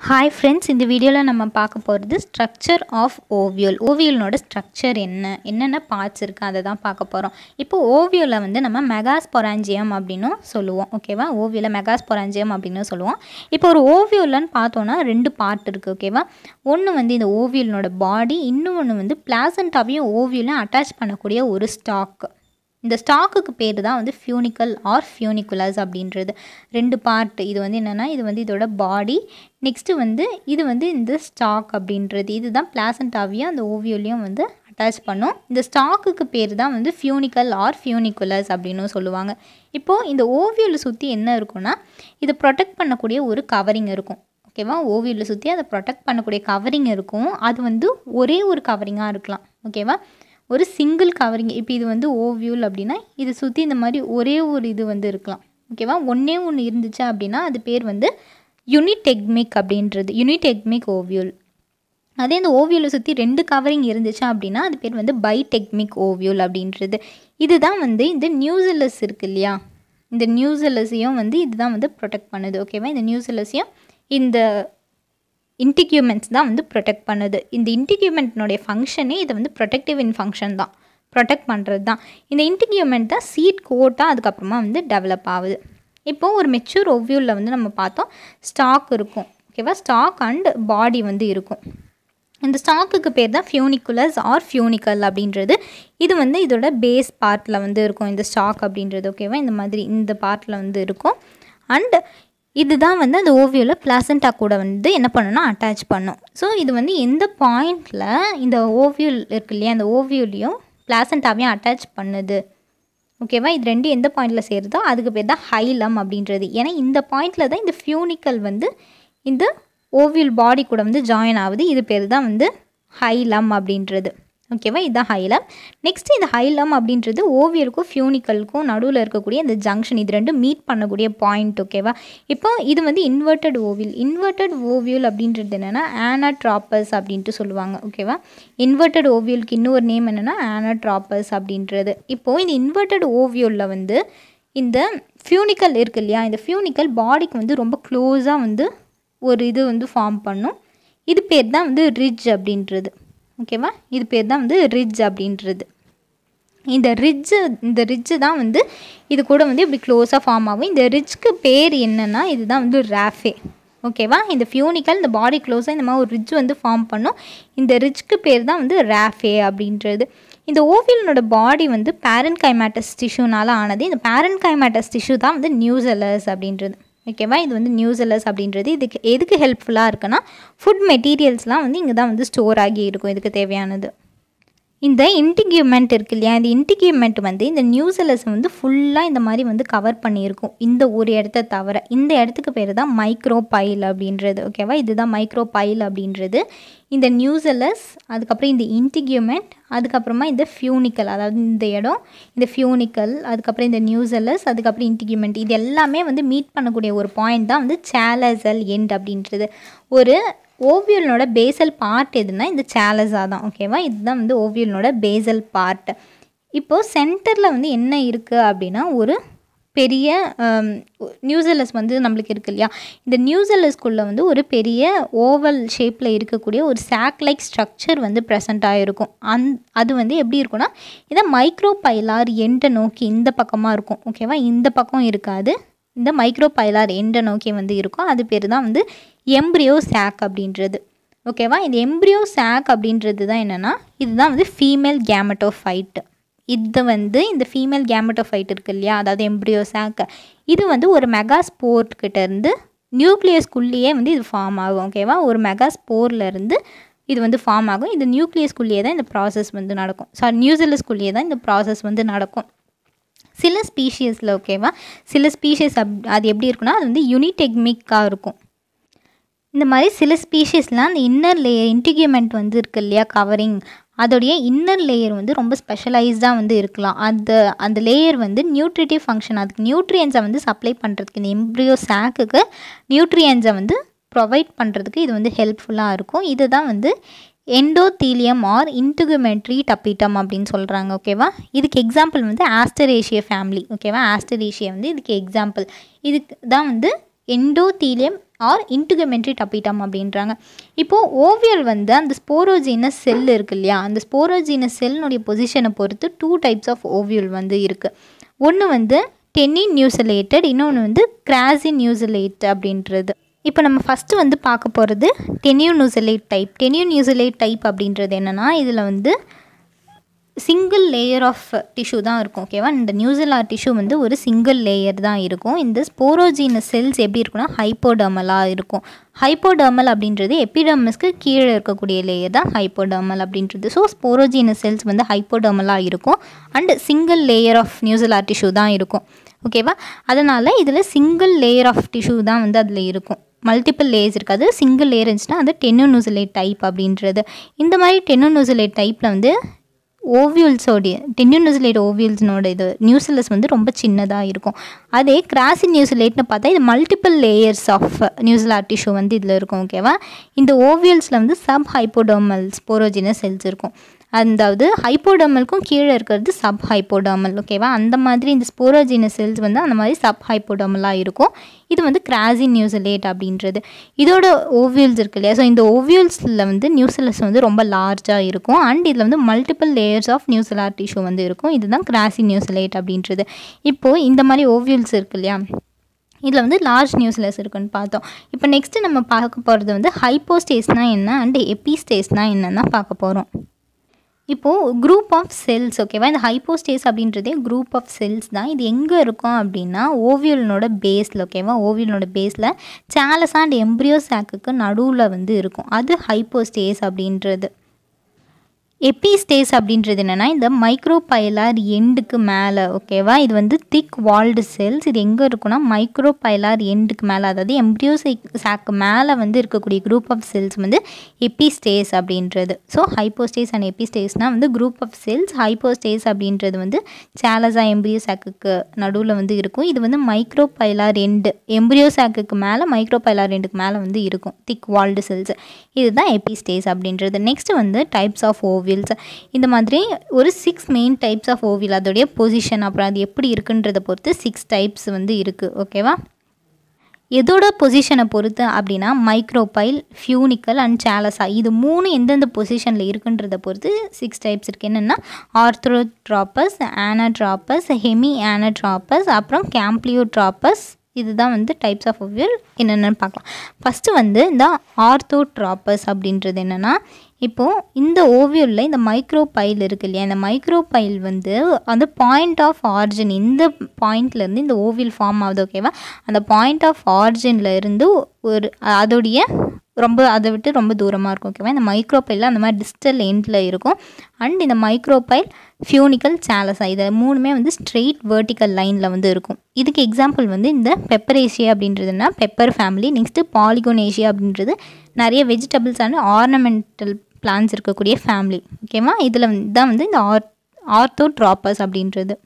hi friends இந்த வீடியோவில் நம்ம பார்க்க போகிறது ஸ்ட்ரக்சர் ஆஃப் ஓவியல் ஓவியலோட ஸ்ட்ரக்சர் என்ன என்னென்ன பார்ட்ஸ் இருக்குது அதை தான் பார்க்க போகிறோம் இப்போ ஓவியலில் வந்து நம்ம மெகாஸ்பொராஞ்சியம் அப்படின்னும் சொல்லுவோம் ஓகேவா ஓவியில் மெகாஸ்பொராஞ்சியம் அப்படின்னு சொல்லுவோம் இப்போ ஒரு ஓவியலன்னு பார்த்தோன்னா ரெண்டு பார்ட் இருக்குது ஓகேவா ஒன்று வந்து இந்த ஓவியலோட பாடி இன்னொன்று வந்து பிளாசண்டாவையும் ஓவியலும் அட்டாச் பண்ணக்கூடிய ஒரு ஸ்டாக் இந்த ஸ்டாக்குக்கு பேர் தான் வந்து ஃபியூனிக்கல் ஆர் ஃபியூனிகுலஸ் அப்படின்றது ரெண்டு பார்ட் இது வந்து என்னென்னா இது வந்து இதோட பாடி நெக்ஸ்ட்டு வந்து இது வந்து இந்த ஸ்டாக் அப்படின்றது இதுதான் பிளாசண்டாவையும் அந்த ஓவியோலையும் வந்து அட்டாச் பண்ணும் இந்த ஸ்டாக்குக்கு பேர் தான் வந்து ஃபியூனிக்கல் ஆர் ஃபியூனிகுலஸ் அப்படின்னு சொல்லுவாங்க இப்போது இந்த ஓவியோவில் சுற்றி என்ன இருக்குன்னா இதை ப்ரொடெக்ட் பண்ணக்கூடிய ஒரு கவரிங் இருக்கும் ஓகேவா ஓவியில் சுற்றி அதை ப்ரொடெக்ட் பண்ணக்கூடிய கவரிங் இருக்கும் அது வந்து ஒரே ஒரு கவரிங்காக இருக்கலாம் ஓகேவா ஒரு சிங்கிள் கவரிங் இப்போ இது வந்து ஓவியூல் அப்படின்னா இது சுற்றி இந்த மாதிரி ஒரே ஒரு இது வந்து இருக்கலாம் ஓகேவா ஒன்றே ஒன்று இருந்துச்சு அப்படின்னா அது பேர் வந்து யுனிடெக்மிக் அப்படின்றது யுனிடெக்மிக் ஓவியூல் அதே இந்த ஓவியூலை சுற்றி ரெண்டு கவரிங் இருந்துச்சு அப்படின்னா அது பேர் வந்து பைடெக்மிக் ஓவியூல் அப்படின்றது இதுதான் வந்து இந்த நியூசிலஸ் இருக்கு இல்லையா இந்த நியூசிலஸையும் வந்து இதுதான் வந்து ப்ரொடெக்ட் பண்ணுது ஓகேவா இந்த நியூசிலஸையும் இந்த இன்டிக்யூமெண்ட்ஸ் தான் வந்து ப்ரொடெக்ட் பண்ணுது இந்த இன்டிக்யூமெண்ட்னுடைய ஃபங்க்ஷனே இது வந்து ப்ரொடெக்டிவ் இன் ஃபங்க்ஷன் தான் ப்ரொடெக்ட் பண்ணுறது தான் இந்த இன்டிக்யூமெண்ட் தான் சீட் கோட்டாக அதுக்கப்புறமா வந்து டெவலப் ஆகுது இப்போது ஒரு மெச்சூர் ஒவ்யூவில் வந்து நம்ம பார்த்தோம் ஸ்டாக் இருக்கும் ஓகேவா ஸ்டாக் அண்ட் பாடி வந்து இருக்கும் இந்த ஸ்டாக்குக்கு பேர் தான் ஃபியூனிகுலஸ் ஆர் ஃபியூனிக்கல் அப்படின்றது இது வந்து இதோட பேஸ் பார்ட்டில் வந்து இருக்கும் இந்த ஸ்டாக் அப்படின்றது ஓகேவா இந்த மாதிரி இந்த பார்ட்டில் வந்து இருக்கும் அண்ட் இதுதான் வந்து அந்த ஓவியோவில் பிளாசண்டா கூட வந்து என்ன பண்ணணும்னா அட்டாச் பண்ணும் ஸோ இது வந்து எந்த பாயிண்டில் இந்த ஓவியல் இருக்கு இல்லையா அந்த ஓவியோலையும் பிளாசண்டாவையும் அட்டாச் பண்ணுது ஓகேவா இது ரெண்டும் எந்த பாயிண்டில் சேருதோ அதுக்கு பேர் தான் ஹைலம் அப்படின்றது ஏன்னா இந்த பாயிண்டில் தான் இந்த ஃபியூனிக்கல் வந்து இந்த ஓவியல் பாடி கூட வந்து ஜாயின் ஆகுது இது பேர் தான் வந்து ஹைலம் அப்படின்றது ஓகேவா இதுதான் ஹைலம் நெக்ஸ்ட் இந்த ஹைலம் அப்படின்றது ஓவியலுக்கும் ஃபியூனிக்கலுக்கும் நடுவில் இருக்கக்கூடிய இந்த ஜங்ஷன் இது ரெண்டும் மீட் பண்ணக்கூடிய பாயிண்ட் ஓகேவா இப்போ இது வந்து இன்வெர்டட் ஓவியல் இன்வெர்டட் ஓவியல் அப்படின்றது என்னென்னா ஆனாட்ராப்பஸ் அப்படின்ட்டு சொல்லுவாங்க ஓகேவா இன்வெர்டட் ஓவியலுக்கு இன்னொரு நேம் என்னென்னா ஆனாட்ராப்பஸ் அப்படின்றது இப்போது இந்த இன்வெர்டட் ஓவியலில் வந்து இந்த ஃபியூனிக்கல் இருக்கு இல்லையா இந்த ஃபியூனிக்கல் பாடிக்கு வந்து ரொம்ப க்ளோஸாக வந்து ஒரு இது வந்து ஃபார்ம் பண்ணும் இது பேர் தான் வந்து ரிட்ஜ் அப்படின்றது ஓகேவா இது பேர் தான் வந்து ரிட்ஜ் அப்படின்றது இந்த ரிட்ஜு இந்த ரிட்ஜு தான் வந்து இது கூட வந்து இப்படி க்ளோஸாக ஃபார்ம் ஆகும் இந்த ரிட்ஜ்க்கு பேர் என்னென்னா இதுதான் வந்து ரேஃபே ஓகேவா இந்த ஃபியூனிக்கல் இந்த பாடி க்ளோஸாக இந்த மாதிரி ஒரு ரிட்ஜ் வந்து ஃபார்ம் பண்ணும் இந்த ரிட்ஜ்க்கு பேர் தான் வந்து ரேஃபே அப்படின்றது இந்த ஓவியலனோட பாடி வந்து பேரன் கைமேட்டஸ் டிஷ்யூனால் ஆனது இந்த பேரன் கைமேட்டஸ் டிஷ்யூ தான் வந்து நியூசலஸ் அப்படின்றது ஓகேவா இது வந்து நியூசலஸ் அப்படின்றது இதுக்கு எதுக்கு ஹெல்ப்ஃபுல்லாக இருக்குன்னா ஃபுட் மெட்டீரியல்ஸ்லாம் வந்து இங்கே தான் வந்து ஸ்டோர் ஆகி இருக்கும் இதுக்கு தேவையானது இந்த இன்டிக்யூமெண்ட் இருக்கு இல்லையா இந்த இன்டிக்யூமெண்ட் வந்து இந்த நியூசலஸ் வந்து ஃபுல்லாக இந்த மாதிரி வந்து கவர் பண்ணியிருக்கும் இந்த ஒரு இடத்த தவிர இந்த இடத்துக்கு பேர் தான் மைக்ரோ பைல் அப்படின்றது ஓகேவா இதுதான் மைக்ரோ பைல் அப்படின்றது இந்த நியூசலஸ் அதுக்கப்புறம் இந்த இன்டிக்யூமெண்ட் அதுக்கப்புறமா இந்த ஃபியூனிக்கல் அதாவது இந்த இடம் இந்த ஃபியூனிக்கல் அதுக்கப்புறம் இந்த நியூசலஸ் அதுக்கப்புறம் இன்டிக்யூமெண்ட் இது எல்லாமே வந்து மீட் பண்ணக்கூடிய ஒரு பாயிண்ட் தான் வந்து சேலசல் எண்ட் அப்படின்றது ஒரு ஓவியலனோட பேசல் பார்ட் எதுனா இந்த சேலஸா தான் ஓகேவா இதுதான் வந்து ஓவியலனோட பேசல் பார்ட் இப்போது சென்டரில் வந்து என்ன இருக்குது அப்படின்னா ஒரு பெரிய நியூசலஸ் வந்து நம்மளுக்கு இருக்கு இல்லையா இந்த நியூசலஸ்குள்ளே வந்து ஒரு பெரிய ஓவல் ஷேப்பில் இருக்கக்கூடிய ஒரு சாக் லைக் ஸ்ட்ரக்சர் வந்து ப்ரெசண்ட் ஆகிருக்கும் அந் அது வந்து எப்படி இருக்கும்னா இதை மைக்ரோ பைலார் எண்டை நோக்கி இந்த பக்கமாக இருக்கும் ஓகேவா இந்த பக்கம் இருக்காது இந்த மைக்ரோ பைலார் எண்டை நோக்கி வந்து இருக்கும் அது பேர் தான் வந்து எம்ப்ரியோ சாக் அப்படின்றது ஓகேவா இந்த எம்ப்ரியோ சாக் அப்படின்றது தான் என்னென்னா இதுதான் வந்து ஃபீமேல் கேமட்டோஃபைட் இது வந்து இந்த ஃபீமேல் கேமட்டோஃபைட் இருக்கு இல்லையா அதாவது எம்ப்ரியோ சாக் இது வந்து ஒரு மெகா ஸ்போர்ட் கிட்டேருந்து நியூக்ளியஸ்குள்ளேயே வந்து இது ஃபார்ம் ஆகும் ஓகேவா ஒரு மெகா ஸ்போர்லேருந்து இது வந்து ஃபார்ம் ஆகும் இந்த நியூக்ளியஸ்குள்ளேயே தான் இந்த ப்ராசஸ் வந்து நடக்கும் சாரி நியூசிலஸ்குள்ளேயே தான் இந்த ப்ராசஸ் வந்து நடக்கும் சில ஸ்பீஷியஸில் ஓகேவா சில ஸ்பீஷியஸ் அப் அது எப்படி இருக்குன்னா அது வந்து யூனிடெக்மிக்காக இருக்கும் இந்த மாதிரி சில ஸ்பீஷிஸ்லாம் அந்த இன்னர் லேயர் இன்டிகியூமெண்ட் வந்து இருக்கு இல்லையா கவரிங் அதோடைய இன்னர் லேயர் வந்து ரொம்ப ஸ்பெஷலைஸ்டாக வந்து இருக்கலாம் அந்த அந்த லேயர் வந்து நியூட்ரிட்டிவ் ஃபங்க்ஷன் அதுக்கு நியூட்ரியன்ஸை வந்து சப்ளை பண்ணுறதுக்கு இந்த எம்ப்ரியோ சாக்குக்கு நியூட்ரியன்ஸை வந்து ப்ரொவைட் பண்ணுறதுக்கு இது வந்து ஹெல்ப்ஃபுல்லாக இருக்கும் இதுதான் வந்து எண்டோத்தீலியம் ஆர் இன்டுகுமெட்ரி டப்பிட்டம் அப்படின்னு சொல்கிறாங்க ஓகேவா இதுக்கு எக்ஸாம்பிள் வந்து ஆஸ்டரேஷியா ஃபேமிலி ஓகேவா ஆஸ்டரேஷியா வந்து இதுக்கு எக்ஸாம்பிள் இதுக்கு தான் வந்து எண்டோத்தீலியம் ஆர் இன்டிகமெண்ட்ரி டப்பிட்டம் அப்படின்றாங்க இப்போது ஓவியல் வந்து அந்த ஸ்போரோஜீனஸ் செல் இருக்கு இல்லையா அந்த ஸ்போரோஜீனஸ் செல்னுடைய பொசிஷனை பொறுத்து டூ டைப்ஸ் ஆஃப் ஓவியல் வந்து இருக்குது ஒன்று வந்து டென்னின் நியூசிலேட்டட் இன்னொன்று வந்து கிராசின் நியூசிலேட் அப்படின்றது இப்போ நம்ம ஃபஸ்ட்டு வந்து பார்க்க போகிறது டெனியூ நியூசிலேட் டைப் டெனியூ நியூசிலேட் டைப் அப்படின்றது என்னென்னா இதில் வந்து சிங்கிள் லேயர் ஆஃப் டிஷ்யூ தான் இருக்கும் ஓகேவா இந்த நியூசிலார் டிஷ்யூ வந்து ஒரு சிங்கிள் லேயர் தான் இருக்கும் இந்த ஸ்போரோஜீனஸ் செல்ஸ் எப்படி இருக்குன்னா ஹைப்போடர்மலாக இருக்கும் ஹைப்போடர்மல் அப்படின்றது எபிடர்மஸ்க்கு கீழே இருக்கக்கூடிய லேயர் தான் ஹைப்போடர்மல் அப்படின்றது ஸோ ஸ்போரோஜீனஸ் செல்ஸ் வந்து ஹைப்போடர்மலாக இருக்கும் and single layer of nucellar tissue தான் இருக்கும் ஓகேவா அதனால் இதில் சிங்கிள் லேயர் ஆஃப் டிஷ்யூ தான் வந்து அதில் இருக்கும் மல்டிபிள் லேயர்ஸ் இருக்காது சிங்கிள் லேயர் இருந்துச்சுன்னா அது டென்னோநூசிலேட் டைப் அப்படின்றது இந்த மாதிரி டென்னோநூசிலேட் டைப்பில் வந்து ஓவியல்ஸோடைய டென்யூனியூசிலேட் ஓவியல்ஸ்னோட இது நியூசிலஸ் வந்து ரொம்ப சின்னதாக இருக்கும் அதே கிராசி நியூசிலேட்னு பார்த்தா இது multiple layers of nucellar tissue வந்து இதில் இருக்கும் ஓகேவா இந்த ஓவியல்ஸில் வந்து சப் ஹைப்போடர்மல் ஸ்போரோஜினஸ் செல்ஸ் இருக்கும் அதாவது ஹைப்போடர்மலுக்கும் கீழே இருக்கிறது சப் ஹைப்போடர்மல் ஓகேவா அந்த மாதிரி இந்த ஸ்போரோஜினஸ் செல்ஸ் வந்து அந்த மாதிரி சப் ஹைப்போடர்மலாக இருக்கும் இது வந்து கிராசி நியூசிலேட் அப்படின்றது இதோட ஓவியல்ஸ் இருக்கு இல்லையா ஸோ இந்த ஓவியல்ஸில் வந்து நியூசிலஸ் வந்து ரொம்ப லார்ஜாக இருக்கும் அண்ட் இதில் வந்து multiple layers of nucellar tissue வந்து இருக்கும் இதுதான் கிராசி நியூசிலேட் அப்படின்றது இப்போது இந்த மாதிரி ஓவியல்ஸ் இருக்கு இல்லையா இதில் வந்து லார்ஜ் நியூஸ்லெஸ் இருக்குன்னு பார்த்தோம் இப்போ நெக்ஸ்ட்டு நம்ம பார்க்க போகிறது வந்து ஹைப்போஸ்டேஸ்னால் என்ன அண்ட் எபிஸ்டேஸ்னால் என்னன்னு தான் பார்க்க போகிறோம் இப்போது குரூப் ஆஃப் செல்ஸ் ஓகேவா இந்த ஹைப்போஸ்டேஸ் அப்படின்றதே குரூப் ஆஃப் செல்ஸ் தான் இது எங்கே இருக்கும் அப்படின்னா ஓவியலனோட பேஸில் ஓகேவா ஓவியலனோட பேஸில் சேலஸ் அண்ட் எம்ப்ரியோ சாக்குக்கு நடுவில் வந்து இருக்கும் அது ஹைப்போஸ்டேஸ் அப்படின்றது எபிஸ்டேஸ் அப்படின்றது என்னென்னா இந்த மைக்ரோபைலார் எண்டுக்கு மேலே ஓகேவா இது வந்து திக் வால்டு செல்ஸ் இது எங்கே இருக்குன்னா மைக்ரோபைலார் எண்டுக்கு மேலே அதாவது எம்ப்ரியோ சாக்கு மேலே வந்து இருக்கக்கூடிய குரூப் ஆஃப் செல்ஸ் வந்து எபிஸ்டேஸ் அப்படின்றது ஸோ ஹைப்போஸ்டேஸ் அண்ட் எபிஸ்டேஸ்னால் வந்து குரூப் ஆஃப் செல்ஸ் ஹைப்போஸ்டேஸ் அப்படின்றது வந்து சேலஸா எம்ப்ரியோ சாக்குக்கு நடுவில் வந்து இருக்கும் இது வந்து மைக்ரோபைலார் எண்டு எம்ப்ரியோ சாக்குக்கு மேலே மைக்ரோபைலார் எண்டுக்கு மேலே வந்து இருக்கும் திக் வால்டு செல்ஸ் இதுதான் எபிஸ்டேஸ் அப்படின்றது நெக்ஸ்ட் வந்து டைப்ஸ் ஆஃப் ஓவியல்ஸ் இந்த மாதிரி ஒரு six main types of ovule அதோடைய பொசிஷன் அப்புறம் அது எப்படி இருக்குன்றதை பொறுத்து சிக்ஸ் டைப்ஸ் வந்து இருக்குது ஓகேவா எதோட பொசிஷனை பொறுத்து அப்படின்னா மைக்ரோபைல் ஃபியூனிக்கல் அண்ட் சேலஸா இது மூணு எந்தெந்த பொசிஷனில் இருக்குன்றதை பொறுத்து சிக்ஸ் டைப்ஸ் இருக்குது என்னென்னா ஆர்த்ரோட்ராப்பஸ் ஆனட்ராப்பஸ் ஹெமி ஆனட்ராப்பஸ் அப்புறம் கேம்ப்ளியோட்ராப்பஸ் இதுதான் வந்து டைப்ஸ் ஆஃப் ஓவியல் என்னென்னு பார்க்கலாம் ஃபஸ்ட்டு வந்து இந்த ஆர்த்தோட்ராப்பஸ் அப்படின்றது என்னென்னா இப்போது இந்த ஓவியலில் இந்த மைக்ரோ பைல் இருக்கு இல்லையா இந்த மைக்ரோ பைல் வந்து அந்த பாயிண்ட் ஆஃப் ஆர்ஜின் இந்த பாயிண்ட்லேருந்து இந்த ஓவியல் ஃபார்ம் ஆகுது ஓகேவா அந்த பாயிண்ட் ஆஃப் ஆர்ஜினில் இருந்து ஒரு அதோடைய ரொம்ப அதை விட்டு ரொம்ப தூரமாக இருக்கும் ஓகேவா இந்த மைக்ரோபைலில் அந்த மாதிரி டிஸ்டல் எண்டில் இருக்கும் அண்ட் இந்த மைக்ரோபைல் ஃபியூனிக்கல் சேலஸா இது மூணுமே வந்து ஸ்ட்ரெயிட் வேர்ட்டிக்கல் லைனில் வந்து இருக்கும் இதுக்கு எக்ஸாம்பிள் வந்து இந்த பெப்பரேஷியா அப்படின்றதுனா பெப்பர் ஃபேமிலி நெக்ஸ்ட்டு பாலிகோனேஷியா அப்படின்றது நிறைய வெஜிடபிள்ஸ் அண்ட் ஆர்னமெண்டல் பிளான்ஸ் இருக்கக்கூடிய ஃபேமிலி ஓகேவா இதில் வந்து தான் வந்து இந்த ஆர் ஆர்த்தோட்ராப்பஸ் அப்படின்றது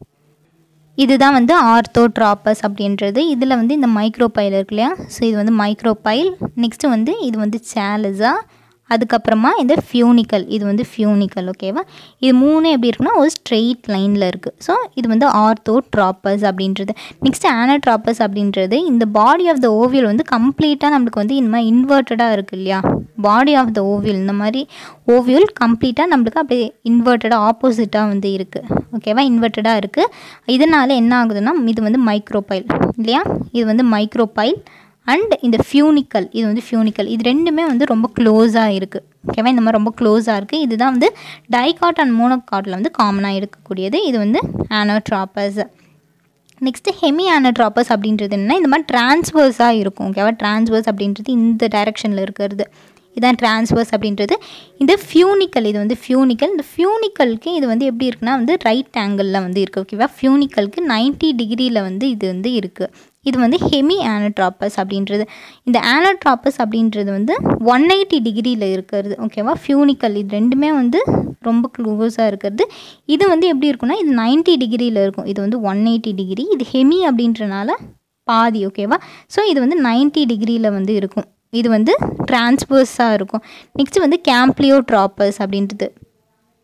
இதுதான் வந்து ஆர்த்தோட்ராப்பஸ் அப்படின்றது இதில் வந்து இந்த மைக்ரோபைல் இருக்கு இல்லையா ஸோ இது வந்து மைக்ரோபைல் நெக்ஸ்ட்டு வந்து இது வந்து சேலஸா அதுக்கப்புறமா இந்த ஃபியூனிக்கல் இது வந்து ஃபியூனிக்கல் ஓகேவா இது மூணு எப்படி இருக்குன்னா ஒரு ஸ்ட்ரெயிட் லைனில் இருக்குது ஸோ இது வந்து ஆர்த்தோட்ராப்பஸ் அப்படின்றது நெக்ஸ்ட்டு ஆனட்ராப்பஸ் அப்படின்றது இந்த பாடி ஆஃப் த ஓவியல் வந்து கம்ப்ளீட்டாக நம்மளுக்கு வந்து இந்த மாதிரி இன்வெர்ட்டடாக இருக்குது இல்லையா பாடி ஆஃப் த ஓவியல் இந்த மாதிரி ஓவியல் கம்ப்ளீட்டாக நம்மளுக்கு அப்படியே இன்வெர்ட்டடாக ஆப்போசிட்டாக வந்து இருக்குது ஓகேவா இன்வெர்ட்டடாக இருக்குது இதனால் என்ன ஆகுதுன்னா இது வந்து மைக்ரோபைல் இல்லையா இது வந்து மைக்ரோபைல் அண்ட் இந்த ஃபியூனிக்கல் இது வந்து ஃபியூனிக்கல் இது ரெண்டுமே வந்து ரொம்ப க்ளோஸாக இருக்குது ஓகேவா இந்த மாதிரி ரொம்ப க்ளோஸாக இருக்குது இதுதான் வந்து டைகாட் அண்ட் மோனோகாட்டில் வந்து காமனாக இருக்கக்கூடியது இது வந்து ஆனோட்ராப்பஸ் நெக்ஸ்ட்டு ஹெமி ஆனட்ராப்பஸ் அப்படின்றது என்ன இந்த மாதிரி டிரான்ஸ்வர்ஸாக இருக்கும் ஓகேவா டிரான்ஸ்வர்ஸ் அப்படின்றது இந்த டைரெக்ஷனில் இருக்கிறது இதான் டிரான்ஸ்வர்ஸ் அப்படின்றது இந்த ஃபியூனிக்கல் இது வந்து ஃபியூனிக்கல் இந்த ஃபியூனிக்கலுக்கு இது வந்து எப்படி இருக்குன்னா வந்து ரைட் ஆங்கிளில் வந்து இருக்குது ஓகேவா ஃபியூனிக்கலுக்கு நைன்ட்டி டிகிரியில் வந்து இது வந்து இருக்குது இது வந்து ஹெமி ஆனட்ராப்பஸ் அப்படின்றது இந்த ஆனட்ராப்பஸ் அப்படின்றது வந்து ஒன் எயிட்டி டிகிரியில் இருக்கிறது ஓகேவா ஃபியூனிக்கல் இது ரெண்டுமே வந்து ரொம்ப க்ளோஸாக இருக்கிறது இது வந்து எப்படி இருக்குன்னா இது நைன்ட்டி டிகிரியில் இருக்கும் இது வந்து ஒன் எயிட்டி டிகிரி இது ஹெமி அப்படின்றனால பாதி ஓகேவா ஸோ இது வந்து நைன்ட்டி டிகிரியில் வந்து இருக்கும் இது வந்து டிரான்ஸ்வர்ஸாக இருக்கும் நெக்ஸ்ட் வந்து கேம்ப்ளியோ ட்ராப்பர்ஸ் அப்படின்றது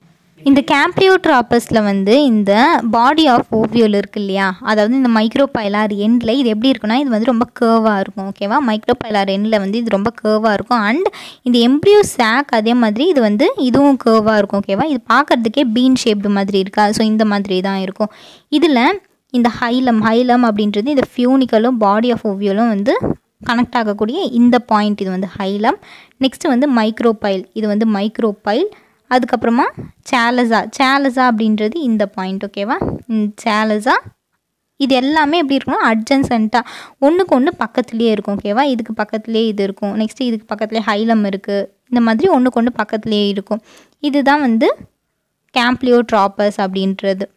இந்த கேம்ப்ளியோட்ராப்பஸில் வந்து இந்த பாடி ஆஃப் ஓவியோல் இருக்கு இல்லையா அதாவது இந்த மைக்ரோபைலார் எண்டில் இது எப்படி இருக்குன்னா இது வந்து ரொம்ப கேர்வாக இருக்கும் ஓகேவா மைக்ரோபைலார் எண்டில் வந்து இது ரொம்ப கேர்வாக இருக்கும் அண்ட் இந்த எம்ப்ரியோ சாக் அதே மாதிரி இது வந்து இதுவும் கேர்வாக இருக்கும் ஓகேவா இது பார்க்குறதுக்கே பீன் ஷேப்டு மாதிரி இருக்கா ஸோ இந்த மாதிரி தான் இருக்கும் இதில் இந்த ஹைலம் ஹைலம் அப்படின்றது இந்த ஃபியூனிக்கலும் பாடி ஆஃப் ஓவியோலும் வந்து கனெக்ட் ஆகக்கூடிய இந்த பாயிண்ட் இது வந்து ஹைலம் நெக்ஸ்ட்டு வந்து மைக்ரோபைல் இது வந்து மைக்ரோபைல் அதுக்கப்புறமா சேலஸா சேலஸா அப்படின்றது இந்த பாயிண்ட் ஓகேவா சேலஸா இது எல்லாமே எப்படி இருக்கும்னா அட்ஜன்சென்ட்டாக ஒன்றுக்கு ஒன்று பக்கத்துலேயே இருக்கும் ஓகேவா இதுக்கு பக்கத்துலேயே இது இருக்கும் நெக்ஸ்ட்டு இதுக்கு பக்கத்துலேயே ஹைலம் இருக்குது இந்த மாதிரி ஒன்றுக்கு ஒன்று பக்கத்துலேயே இருக்கும் இதுதான் வந்து கேம்ப்ளியோட்ராப்பஸ் அப்படின்றது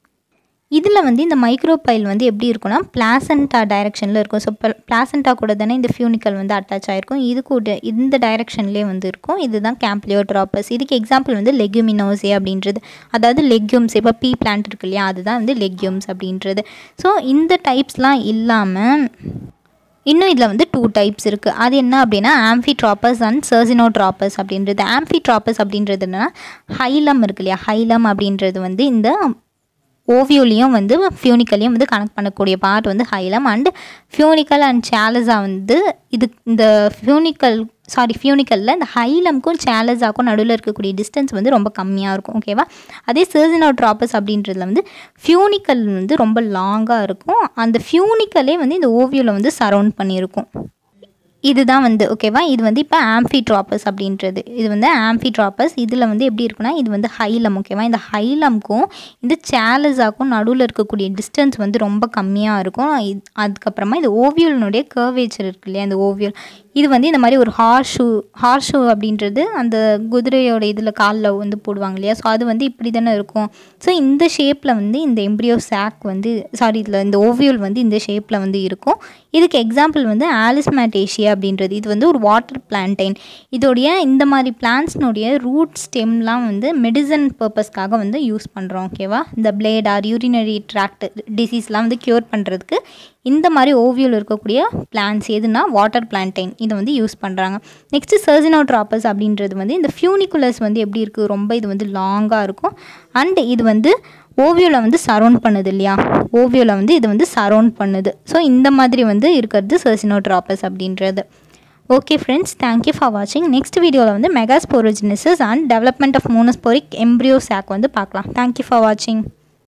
இதில் வந்து இந்த மைக்ரோபைல் வந்து எப்படி இருக்கும்னா பிளாசண்டா டைரெக்ஷனில் இருக்கும் ஸோ பிளாசண்டா கூட தானே இந்த ஃபியூனிக்கல் வந்து அட்டாச் ஆகிருக்கும் இது கூட இந்த டைரெக்ஷன்லேயே வந்து இருக்கும் இதுதான் கேம்ப்ளியோட்ராப்பஸ் இதுக்கு எக்ஸாம்பிள் வந்து லெக்யூமினோசே அப்படின்றது அதாவது லெக்யூம்ஸ் இப்போ பீ பிளான்ட் இருக்கு இல்லையா அதுதான் வந்து லெக்யூம்ஸ் அப்படின்றது ஸோ இந்த டைப்ஸ்லாம் இல்லாமல் இன்னும் இதில் வந்து டூ டைப்ஸ் இருக்குது அது என்ன அப்படின்னா ஆம்ஃபிட்ராப்பஸ் அண்ட் சர்சினோட்ராப்பஸ் அப்படின்றது ஆம்ஃபிட்ராப்பஸ் அப்படின்றது என்னன்னா ஹைலம் இருக்கு இல்லையா ஹைலம் அப்படின்றது வந்து இந்த ஓவியோலையும் வந்து ஃபியூனிக்கலையும் வந்து கனெக்ட் பண்ணக்கூடிய பார்ட் வந்து hilum and funicle and chalaza வந்து இது இந்த ஃபியூனிக்கல் சாரி ஃபியூனிக்கலில் இந்த ஹைலம்க்கும் சேலஸாக்கும் நடுவில் இருக்கக்கூடிய டிஸ்டன்ஸ் வந்து ரொம்ப கம்மியாக இருக்கும் ஓகேவா அதே சர்சினோட்ராப்பஸ் அப்படின்றதுல வந்து ஃபியூனிக்கல் வந்து ரொம்ப லாங்காக இருக்கும் அந்த ஃபியூனிக்கலே வந்து இந்த ஓவியோவில் வந்து சரவுண்ட் பண்ணியிருக்கும் இதுதான் வந்து ஓகேவா இது வந்து இப்போ ஆம்ஃபிட்ராப்பஸ் அப்படின்றது இது வந்து ஆம்ஃபிட்ராப்பஸ் இதில் வந்து எப்படி இருக்குன்னா இது வந்து ஹைலம் ஓகேவா இந்த ஹைலம்க்கும் இந்த சேலஸாக்கும் நடுவில் இருக்கக்கூடிய டிஸ்டன்ஸ் வந்து ரொம்ப கம்மியாக இருக்கும் இது- அதுக்கப்புறமா இது ஓவியலினுடைய கர்வேச்சர் இருக்கு இல்லையா இந்த ஓவியல் இது வந்து இந்த மாதிரி ஒரு ஹார்ஸ் ஷூ ஹார்ஸ் ஷூ அப்படின்றது அந்த குதிரையோட இதில் காலில் வந்து போடுவாங்க இல்லையா ஸோ அது வந்து இப்படி தானே இருக்கும் ஸோ இந்த ஷேப்பில் வந்து இந்த எம்ப்ரியோ சாக் வந்து சாரி இதில் இந்த ஓவியல் வந்து இந்த ஷேப்பில் வந்து இருக்கும் இதுக்கு எக்ஸாம்பிள் வந்து ஆலிஸ்மேட்டேஷியா அப்படின்றது இது வந்து ஒரு வாட்டர் பிளான்டைன் இதோடைய இந்த மாதிரி பிளான்ட்ஸ்னுடைய ரூட் ஸ்டெம்லாம் வந்து மெடிசன் பர்பஸ்க்காக வந்து யூஸ் பண்ணுறோம் ஓகேவா இந்த பிளேட் ஆர் யூரினரி ட்ராக்ட் டிசீஸ்லாம் வந்து க்யூர் பண்ணுறதுக்கு இந்த மாதிரி ஓவியோவில் இருக்கக்கூடிய பிளான்ஸ் எதுனா வாட்டர் பிளான்டைன் இதை வந்து யூஸ் பண்ணுறாங்க நெக்ஸ்ட்டு சர்ஜினோட்ராப்பஸ் அப்படின்றது வந்து இந்த ஃபியூனிகுலஸ் வந்து எப்படி இருக்குது ரொம்ப இது வந்து லாங்காக இருக்கும் அண்ட் இது வந்து ஓவியோவில் வந்து சரௌண்ட் பண்ணுது இல்லையா ஓவியோவில் வந்து இது வந்து சரௌண்ட் பண்ணுது ஸோ இந்த மாதிரி வந்து இருக்கிறது சர்சினோட்ராப்பஸ் அப்படின்றது ஓகே ஃப்ரெண்ட்ஸ் தேங்க்யூ ஃபார் வாட்சிங் நெக்ஸ்ட் வீடியோவில் வந்து megasporogenesis and development of monosporic embryo sac வந்து பார்க்கலாம் தேங்க்யூ ஃபார் வாட்சிங்